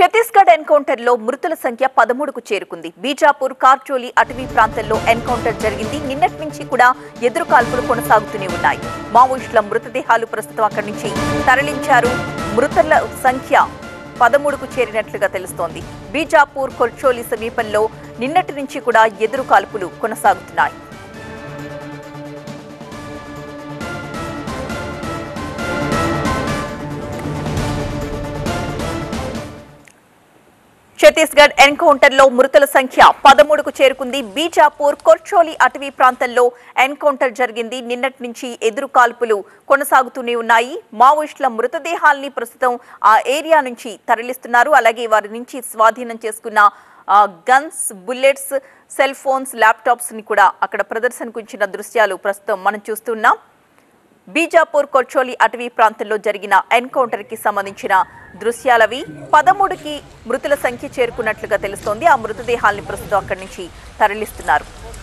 Chhattisgarh encounter లో మృతుల సంఖ్య పదమూడుకు చేరుకుంది బీజాపూర్ కార్చోలి అటవీ ప్రాంతంలో ఎన్కౌంటర్ జరిగింది నిన్నటి నుంచి కూడా ఎదురు కాల్పులు కొనసాగుతూనే ఉన్నాయి మావోయిస్టుల మృతదేహాలు ప్రస్తుతం అక్కడి నుంచి తరలించారు మృతుల సంఖ్య పదమూడుకు చేరినట్లుగా తెలుస్తోంది బీజాపూర్ కొల్చోలి సమీపంలో నిన్నటి నుంచి కూడా ఎదురు కాల్పులు కొనసాగుతున్నాయి ఛత్తీస్గఢ్ ఎన్కౌంటర్ లో మృతుల సంఖ్య పదమూడుకు చేరుకుంది బీజాపూర్ కొర్చోలి అటవీ ప్రాంతంలో ఎన్కౌంటర్ జరిగింది నిన్నటి నుంచి ఎదురు కాల్పులు కొనసాగుతూనే ఉన్నాయి మావోయిస్టుల మృతదేహాల్ని ప్రస్తుతం ఆ ఏరియా నుంచి తరలిస్తున్నారు అలాగే వారి నుంచి స్వాధీనం చేసుకున్న ఆ, guns bullets cell phones laptops ని కూడా అక్కడ ప్రదర్శనకు ఉంచిన దృశ్యాలు ప్రస్తుతం మనం చూస్తున్నాం బీజాపూర్ కొర్చోలి అటవీ ప్రాంతంలో జరిగిన ఎన్కౌంటర్ కి సంబంధించిన దృశ్యాలవి పదమూడుకి మృతుల సంఖ్య చేరుకున్నట్లుగా తెలుస్తోంది ఆ మృతదేహాల్ని ప్రస్తుతం అక్కడి నుంచి తరలిస్తున్నారు